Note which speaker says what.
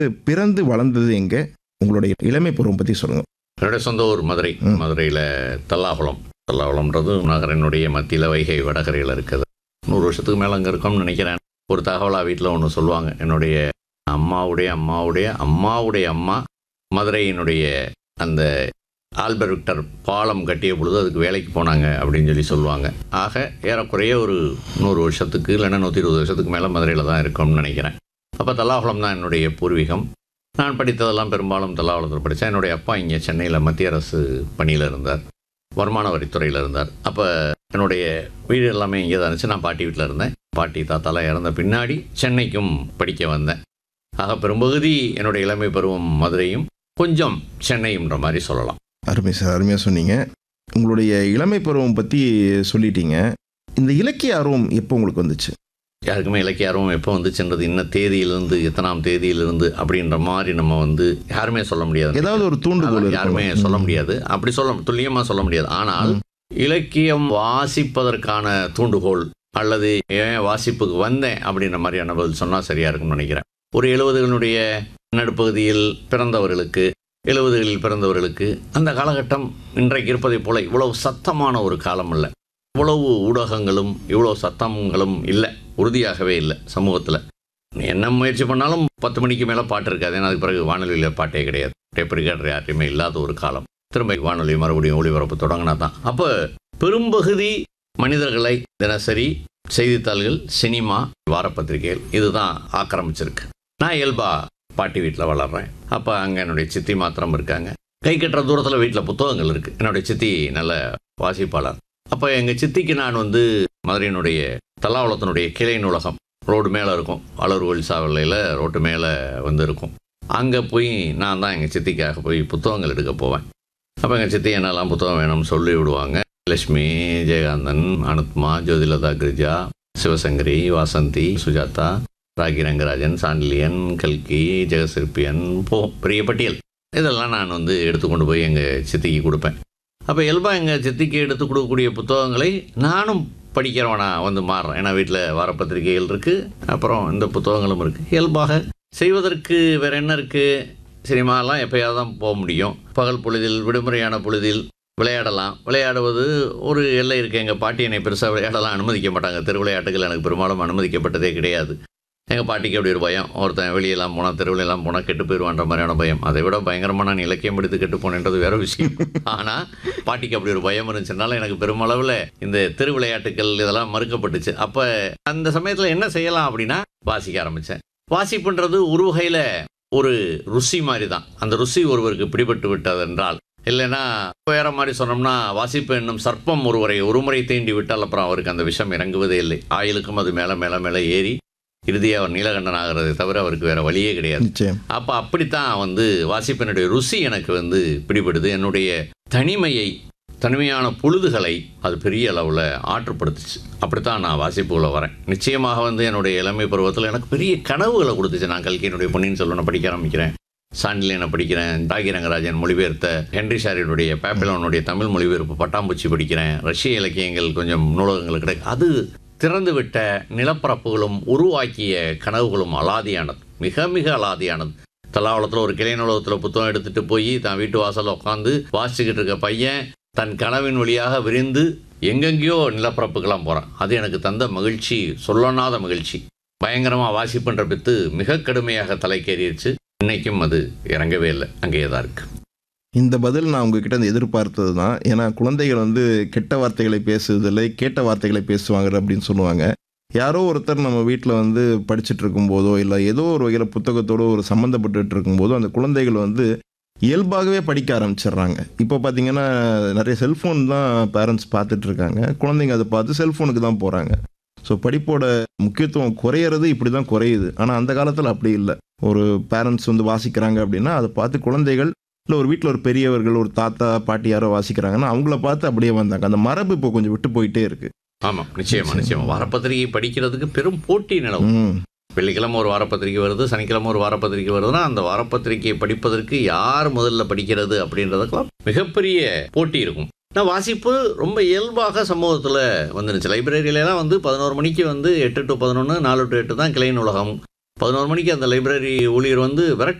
Speaker 1: பிறந்து வளர்ந்தது எங்க உங்களுடைய இளமை பருவம் பத்தி சொல்லுங்க
Speaker 2: என்னுடைய சொந்த ஊர் மதுரை
Speaker 1: ம்.
Speaker 2: மதுரையில் தல்லாகுளம் தல்லாகுளம்ன்றது நகரினுடைய மத்தியில் வைகை வடகரையில் இருக்குது நூறு வருஷத்துக்கு மேலே அங்கே இருக்கோம்னு நினைக்கிறேன் ஒரு தகவலாக வீட்டில் ஒன்று சொல்லுவாங்க என்னுடைய அம்மாவுடைய அம்மாவுடைய அம்மாவுடைய அம்மா மதுரையினுடைய அந்த ஆல்பர்ட் விக்டர் பாலம் கட்டிய பொழுது அதுக்கு வேலைக்கு போனாங்க அப்படின்னு சொல்லி சொல்லுவாங்க ஆக ஏறக்குறைய ஒரு நூறு வருஷத்துக்கு இல்லைன்னா நூற்றி இருபது வருஷத்துக்கு மேலே மதுரையில் தான் இருக்கோம்னு நினைக்கிறேன் அப்போ தல்லாகுளம் தான் என்னுடைய பூர்வீகம் நான் படித்ததெல்லாம் பெரும்பாலும் தல்லாவளத்தில் படித்தேன் என்னுடைய அப்பா இங்கே சென்னையில் மத்திய அரசு பணியில் இருந்தார் வருமான வரித்துறையில் இருந்தார் அப்போ என்னுடைய வீடு எல்லாமே இங்கே தான் இருந்துச்சு நான் பாட்டி வீட்டில் இருந்தேன் பாட்டி தாத்தாலாம் இறந்த பின்னாடி சென்னைக்கும் படிக்க வந்தேன் ஆக பெரும்பகுதி என்னுடைய இளமை பருவம் மதுரையும் கொஞ்சம் சென்னையும்ன்ற மாதிரி சொல்லலாம்
Speaker 1: அருமை சார் அருமையா சொன்னீங்க உங்களுடைய இளமை பருவம் பத்தி சொல்லிட்டீங்க இந்த இலக்கிய ஆர்வம் எப்போ உங்களுக்கு வந்துச்சு
Speaker 2: யாருக்குமே இலக்கிய ஆர்வம் எப்போ வந்துச்சுன்றது இன்ன தேதியிலிருந்து எத்தனாம் தேதியிலிருந்து அப்படின்ற மாதிரி நம்ம வந்து யாருமே சொல்ல முடியாது
Speaker 1: ஏதாவது ஒரு தூண்டுகோல்
Speaker 2: அதான்
Speaker 1: இருக்கும்.
Speaker 2: யாருமே சொல்ல
Speaker 1: ம்.
Speaker 2: முடியாது அப்படி சொல்ல துல்லியமா சொல்ல முடியாது ஆனால் இலக்கியம் வாசிப்பதற்கான தூண்டுகோல் அல்லது ஏன் வாசிப்புக்கு வந்தேன் அப்படின்ற மாதிரியான பதில் சொன்னா சரியா இருக்கும்னு நினைக்கிறேன் ஒரு எழுபதுகளுடைய நடுப்பகுதியில் பிறந்தவர்களுக்கு எழுபதுகளில் பிறந்தவர்களுக்கு அந்த காலகட்டம் இன்றைக்கு இருப்பதைப் போல இவ்வளவு சத்தமான ஒரு காலம் இல்லை இவ்வளவு ஊடகங்களும் இவ்வளவு சத்தங்களும் இல்லை உறுதியாகவே இல்லை சமூகத்தில் என்ன முயற்சி பண்ணாலும் பத்து மணிக்கு மேலே பாட்டு இருக்காது ஏன்னா அதுக்கு பிறகு வானொலியில் பாட்டே கிடையாது டேப் ரிகார்டர் யார்ட்டையுமே இல்லாத ஒரு காலம் திரும்ப வானொலி மறுபடியும் ஒளிபரப்பு தொடங்கினா தான் அப்போ பெரும்பகுதி மனிதர்களை தினசரி செய்தித்தாள்கள் சினிமா வாரப்பத்திரிகைகள் இதுதான் ஆக்கிரமிச்சிருக்கு நான் இயல்பா பாட்டி வீட்டில் வளர்றேன் அப்போ அங்கே என்னுடைய சித்தி மாத்திரம் இருக்காங்க கை கட்டுற தூரத்தில் வீட்டில் புத்தகங்கள் இருக்குது என்னுடைய சித்தி நல்ல வாசிப்பாளர் அப்போ எங்கள் சித்திக்கு நான் வந்து மதுரையினுடைய தல்லாவளத்தினுடைய கிளை நூலகம் ரோடு மேலே இருக்கும் அலர்கோயில் சாவலையில் ரோட்டு மேலே வந்து இருக்கும் அங்கே போய் நான் தான் எங்கள் சித்திக்காக போய் புத்தகங்கள் எடுக்க போவேன் அப்போ எங்கள் சித்தி என்னெல்லாம் புத்தகம் வேணும்னு சொல்லி விடுவாங்க லட்சுமி ஜெயகாந்தன் அனுத்மா ஜோதிலதா கிரிஜா சிவசங்கரி வாசந்தி சுஜாதா ராகி ரங்கராஜன் சாண்டிலியன் கல்கி ஜெகசிற்பியன் போ பெரிய பட்டியல் இதெல்லாம் நான் வந்து எடுத்துக்கொண்டு போய் எங்கள் சித்திக்கு கொடுப்பேன் அப்போ இயல்பாக எங்கள் சித்திக்கு எடுத்து கொடுக்கக்கூடிய புத்தகங்களை நானும் படிக்கிறவனா வந்து மாறுறேன் ஏன்னா வீட்டில் வாரப்பத்திரிகைகள் இருக்குது அப்புறம் இந்த புத்தகங்களும் இருக்குது இயல்பாக செய்வதற்கு வேற என்ன இருக்குது சினிமாலாம் எப்பயாவது தான் போக முடியும் பகல் பொழுதில் விடுமுறையான பொழுதில் விளையாடலாம் விளையாடுவது ஒரு எல்லை இருக்குது எங்கள் பாட்டி என்னை பெருசாக விளையாடலாம் அனுமதிக்க மாட்டாங்க தெரு விளையாட்டுகள் எனக்கு பெரும்பாலும் அனுமதிக்கப்பட்டதே கிடையாது எங்கள் பாட்டிக்கு அப்படி ஒரு பயம் ஒருத்தன் வெளியெல்லாம் போனால் தெருவிலெல்லாம் போனால் கெட்டு போயிடுவான்ற மாதிரியான பயம் அதை விட பயங்கரமாக நான் இலக்கியம் படித்து கெட்டு போனேன்றது வேற விஷயம் ஆனால் பாட்டிக்கு அப்படி ஒரு பயம் இருந்துச்சுனால எனக்கு பெருமளவில் இந்த தெரு விளையாட்டுகள் இதெல்லாம் மறுக்கப்பட்டுச்சு அப்போ அந்த சமயத்தில் என்ன செய்யலாம் அப்படின்னா வாசிக்க ஆரம்பித்தேன் வாசிப்புன்றது ஒரு வகையில் ஒரு ருசி மாதிரி தான் அந்த ருசி ஒருவருக்கு பிடிபட்டு விட்டது என்றால் இல்லைன்னா வேற மாதிரி சொன்னோம்னா வாசிப்பு என்னும் சர்ப்பம் ஒருவரை ஒருமுறை தீண்டி விட்டால் அப்புறம் அவருக்கு அந்த விஷம் இறங்குவதே இல்லை ஆயிலுக்கும் அது மேலே மேலே மேலே ஏறி இறுதியாக அவர் நீலகண்டன் ஆகிறதை தவிர அவருக்கு வேற வழியே கிடையாது
Speaker 1: நிச்சயம்
Speaker 2: அப்போ அப்படித்தான் வந்து வாசிப்பினுடைய ருசி எனக்கு வந்து பிடிபடுது என்னுடைய தனிமையை தனிமையான பொழுதுகளை அது பெரிய அளவில் ஆற்றுப்படுத்துச்சு அப்படித்தான் நான் வாசிப்புகளை வரேன் நிச்சயமாக வந்து என்னுடைய இளமை பருவத்தில் எனக்கு பெரிய கனவுகளை கொடுத்துச்சு நான் கல்கியினுடைய பொன்னியின் செல்வனை படிக்க ஆரம்பிக்கிறேன் சாண்டிலியனை படிக்கிறேன் டாகி ரங்கராஜன் மொழிபெயர்த்த ஹென்ரி ஷாரினுடைய பேப்பிலோனுடைய தமிழ் மொழிபெயர்ப்பு பட்டாம்பூச்சி படிக்கிறேன் ரஷ்ய இலக்கியங்கள் கொஞ்சம் நூலகங்கள் கிடைக்கும் அது திறந்து விட்ட நிலப்பரப்புகளும் உருவாக்கிய கனவுகளும் அலாதியானது மிக மிக அலாதியானது தலாவளத்தில் ஒரு கிளை நூலகத்தில் புத்தகம் எடுத்துட்டு போய் தான் வீட்டு வாசலில் உட்காந்து வாசிச்சுக்கிட்டு இருக்க பையன் தன் கனவின் வழியாக விரிந்து எங்கெங்கேயோ நிலப்பரப்புக்கெல்லாம் போகிறான் அது எனக்கு தந்த மகிழ்ச்சி சொல்லனாத மகிழ்ச்சி பயங்கரமாக வாசிப்புன்ற பித்து மிக கடுமையாக தலைக்கேறிடுச்சு இன்னைக்கும் அது இறங்கவே இல்லை அங்கேயே தான் இருக்கு
Speaker 1: இந்த பதில் நான் உங்ககிட்ட இருந்து எதிர்பார்த்தது தான் ஏன்னா குழந்தைகள் வந்து கெட்ட வார்த்தைகளை பேசுவதில்லை கேட்ட வார்த்தைகளை பேசுவாங்க அப்படின்னு சொல்லுவாங்க யாரோ ஒருத்தர் நம்ம வீட்டில் வந்து படிச்சுட்டு இருக்கும்போதோ இல்லை ஏதோ ஒரு வகையில் புத்தகத்தோடு ஒரு சம்மந்தப்பட்டுட்டு இருக்கும்போதோ அந்த குழந்தைகள் வந்து இயல்பாகவே படிக்க ஆரம்பிச்சிடுறாங்க இப்போ பார்த்தீங்கன்னா நிறைய செல்ஃபோன் தான் பேரண்ட்ஸ் பார்த்துட்டு இருக்காங்க குழந்தைங்க அதை பார்த்து செல்ஃபோனுக்கு தான் போகிறாங்க ஸோ படிப்போட முக்கியத்துவம் குறையிறது இப்படி தான் குறையுது ஆனால் அந்த காலத்தில் அப்படி இல்லை ஒரு பேரண்ட்ஸ் வந்து வாசிக்கிறாங்க அப்படின்னா அதை பார்த்து குழந்தைகள் இல்லை ஒரு வீட்டில் ஒரு பெரியவர்கள் ஒரு தாத்தா பாட்டி யாரோ வாசிக்கிறாங்கன்னா அவங்கள பார்த்து அப்படியே வந்தாங்க அந்த மரபு இப்போ கொஞ்சம் விட்டு போயிட்டே இருக்கு
Speaker 2: ஆமாம் நிச்சயமா நிச்சயமா வாரப்பத்திரிகை படிக்கிறதுக்கு பெரும் போட்டி நிலவும்
Speaker 1: ம்
Speaker 2: வெள்ளிக்கிழமை ஒரு வாரப்பத்திரிக்கை வருது சனிக்கிழமை ஒரு வாரப்பத்திரிக்கை வருதுன்னா அந்த வாரப்பத்திரிக்கையை படிப்பதற்கு யார் முதல்ல படிக்கிறது அப்படின்றதுக்கெல்லாம் மிகப்பெரிய போட்டி இருக்கும் நான் வாசிப்பு ரொம்ப இயல்பாக சமூகத்தில் வந்துருச்சு லைப்ரரியிலலாம் வந்து பதினோரு மணிக்கு வந்து எட்டு டு பதினொன்று நாலு டு எட்டு தான் கிளை நூலகம் பதினோரு மணிக்கு அந்த லைப்ரரி ஊழியர் வந்து விரட்டி